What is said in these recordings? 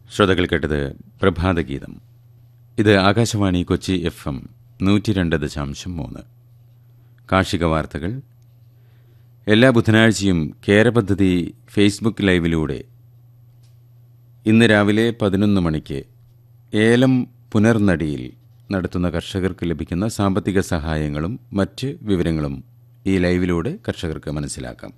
ശ്രോതാക്കൾ കേട്ടത് പ്രഭാതഗീതം ഇത് ആകാശവാണി കൊച്ചി എഫ് എം നൂറ്റി രണ്ട് ദശാംശം മൂന്ന് കാർഷിക വാർത്തകൾ എല്ലാ ബുധനാഴ്ചയും കേരപദ്ധതി ഫേസ്ബുക്ക് ലൈവിലൂടെ ഇന്ന് രാവിലെ പതിനൊന്ന് മണിക്ക് ഏലം പുനർനടിയിൽ നടത്തുന്ന കർഷകർക്ക് ലഭിക്കുന്ന സാമ്പത്തിക സഹായങ്ങളും മറ്റ് വിവരങ്ങളും ഈ ലൈവിലൂടെ കർഷകർക്ക് മനസ്സിലാക്കാം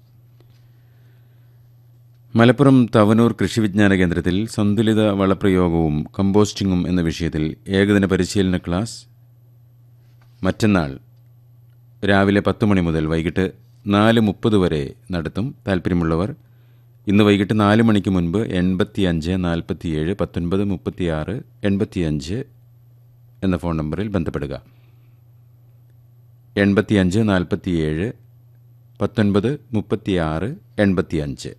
മലപ്പുറം തവനൂർ കൃഷി വിജ്ഞാന കേന്ദ്രത്തിൽ സന്തുലിത വളപ്രയോഗവും കമ്പോസ്റ്റിംഗും എന്ന വിഷയത്തിൽ ഏകദിന പരിശീലന ക്ലാസ് മറ്റന്നാൾ രാവിലെ പത്ത് മണി മുതൽ വൈകിട്ട് നാല് മുപ്പത് വരെ നടത്തും താൽപ്പര്യമുള്ളവർ ഇന്ന് വൈകിട്ട് നാല് മണിക്ക് മുൻപ് എൺപത്തി അഞ്ച് നാൽപ്പത്തിയേഴ് പത്തൊൻപത് മുപ്പത്തിയാറ് എൺപത്തിയഞ്ച് എന്ന ഫോൺ നമ്പറിൽ ബന്ധപ്പെടുക എൺപത്തിയഞ്ച് നാൽപ്പത്തിയേഴ് പത്തൊൻപത് മുപ്പത്തിയാറ് എൺപത്തിയഞ്ച്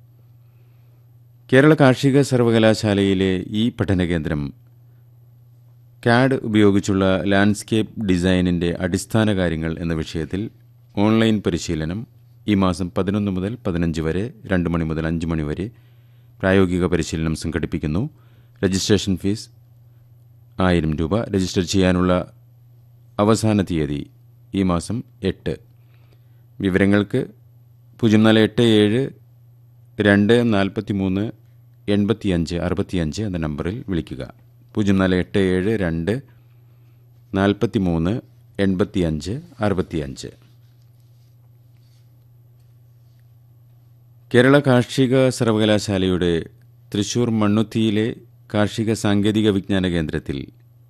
കേരള കാർഷിക സർവകലാശാലയിലെ ഈ പഠനകേന്ദ്രം കാഡ് ഉപയോഗിച്ചുള്ള ലാൻഡ്സ്കേപ്പ് ഡിസൈനിൻ്റെ അടിസ്ഥാന കാര്യങ്ങൾ എന്ന വിഷയത്തിൽ ഓൺലൈൻ പരിശീലനം ഈ മാസം പതിനൊന്ന് മുതൽ പതിനഞ്ച് വരെ രണ്ട് മണി മുതൽ അഞ്ച് മണി വരെ പ്രായോഗിക പരിശീലനം സംഘടിപ്പിക്കുന്നു രജിസ്ട്രേഷൻ ഫീസ് ആയിരം രൂപ രജിസ്റ്റർ ചെയ്യാനുള്ള അവസാന തീയതി ഈ മാസം എട്ട് വിവരങ്ങൾക്ക് പൂജ്യം നാല് എട്ട് ഏഴ് രണ്ട് നാൽപ്പത്തി മൂന്ന് എൺപത്തിയഞ്ച് അറുപത്തിയഞ്ച് എന്ന നമ്പറിൽ വിളിക്കുക പൂജ്യം നാല് എട്ട് ഏഴ് രണ്ട് നാൽപ്പത്തി മൂന്ന് എൺപത്തിയഞ്ച് അറുപത്തിയഞ്ച് കേരള കാർഷിക സർവകലാശാലയുടെ തൃശൂർ മണ്ണുത്തിയിലെ കാർഷിക സാങ്കേതിക വിജ്ഞാന കേന്ദ്രത്തിൽ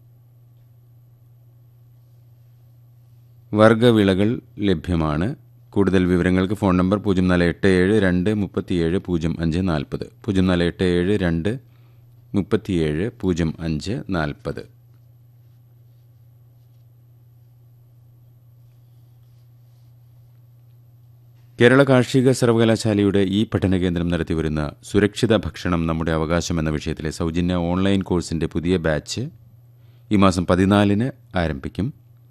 വർഗവിളകൾ ലഭ്യമാണ് കൂടുതൽ വിവരങ്ങൾക്ക് ഫോൺ നമ്പർ പൂജ്യം നാല് എട്ട് ഏഴ് രണ്ട് മുപ്പത്തിയേഴ് പൂജ്യം അഞ്ച് നാൽപ്പത് പൂജ്യം നാല് എട്ട് ഏഴ് രണ്ട് മുപ്പത്തിയേഴ് പൂജ്യം അഞ്ച് നാൽപ്പത് കേരള കാർഷിക സർവകലാശാലയുടെ ഈ പഠനകേന്ദ്രം നടത്തിവരുന്ന സുരക്ഷിത ഭക്ഷണം നമ്മുടെ അവകാശം എന്ന വിഷയത്തിലെ സൗജന്യ ഓൺലൈൻ കോഴ്സിന്റെ പുതിയ ബാച്ച് ഈ മാസം പതിനാലിന് ആരംഭിക്കും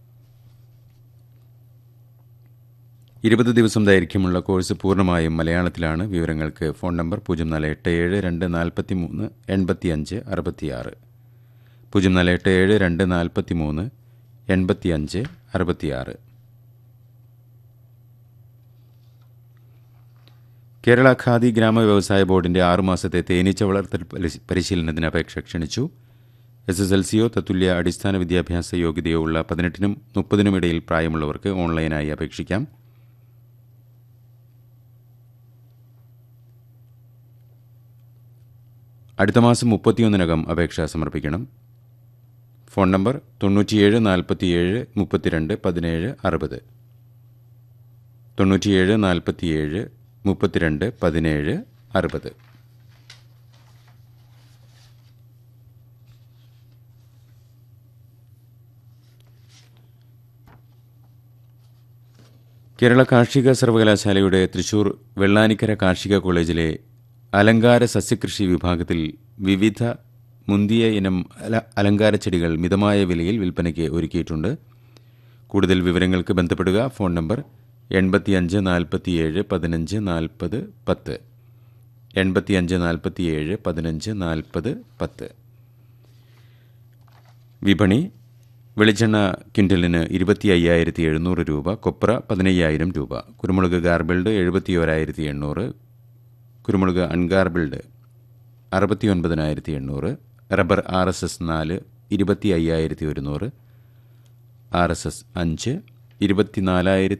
ഇരുപത് ദിവസം ദൈർഘ്യമുള്ള കോഴ്സ് പൂർണ്ണമായും മലയാളത്തിലാണ് വിവരങ്ങൾക്ക് ഫോൺ നമ്പർ പൂജ്യം നാല് എട്ട് ഏഴ് രണ്ട് നാൽപ്പത്തി മൂന്ന് എൺപത്തിയഞ്ച് അറുപത്തിയാറ് പൂജ്യം നാല് എട്ട് ഏഴ് രണ്ട് നാൽപ്പത്തി മൂന്ന് എൺപത്തിയഞ്ച് അറുപത്തിയാറ് കേരള ഖാദി ഗ്രാമ വ്യവസായ ബോർഡിന്റെ ആറുമാസത്തെ തേനീച്ച വളർത്തൽ പരിശ- പരിശീലനത്തിന് അപേക്ഷ ക്ഷണിച്ചു എസ് എസ് എൽ സിയോ തത്തുല്യ അടിസ്ഥാന വിദ്യാഭ്യാസ യോഗ്യതയോ ഉള്ള പതിനെട്ടിനും മുപ്പതിനും ഇടയിൽ പ്രായമുള്ളവർക്ക് ഓൺലൈനായി അപേക്ഷിക്കാം അടുത്ത മാസം മുപ്പത്തിയൊന്നിനകം അപേക്ഷ സമർപ്പിക്കണം ഫോൺ നമ്പർ തൊണ്ണൂറ്റിയേഴ് നാൽപ്പത്തിയേഴ് മുപ്പത്തിരണ്ട് പതിനേഴ് അറുപത് തൊണ്ണൂറ്റിയേഴ് നാൽപ്പത്തിയേഴ് മുപ്പത്തിരണ്ട് പതിനേഴ് അറുപത് കേരള കാർഷിക സർവകലാശാലയുടെ തൃശൂർ വെള്ളാനിക്കര കാർഷിക കോളേജിലെ അലങ്കാര സസ്യകൃഷി വിഭാഗത്തിൽ വിവിധ മുന്തിയ ഇനം അല അലങ്കാര ചെടികൾ മിതമായ വിലയിൽ വിൽപ്പനയ്ക്ക് ഒരുക്കിയിട്ടുണ്ട് കൂടുതൽ വിവരങ്ങൾക്ക് ബന്ധപ്പെടുക ഫോൺ നമ്പർ എൺപത്തിയഞ്ച് നാൽപ്പത്തിയേഴ് പതിനഞ്ച് നാൽപ്പത് പത്ത് എൺപത്തിയഞ്ച് നാൽപ്പത്തിയേഴ് പതിനഞ്ച് നാൽപ്പത് പത്ത് വിപണി വെളിച്ചെണ്ണ ക്വിൻ്റലിന് ഇരുപത്തി അയ്യായിരത്തി എഴുന്നൂറ് രൂപ കൊപ്ര പതിനയ്യായിരം രൂപ കുരുമുളക് ഗാർബിൾഡ് എഴുപത്തി ഓരായിരത്തി എണ്ണൂറ് കുരുമുളക് അൺഗാർബിൾഡ് അറുപത്തി ഒൻപതിനായിരത്തി എണ്ണൂറ് റബ്ബർ ആർ എസ് എസ് നാല് ഇരുപത്തി അയ്യായിരത്തി ഒരുന്നൂറ് ആർ എസ് എസ് അഞ്ച് ഇരുപത്തിനാലായിരത്തി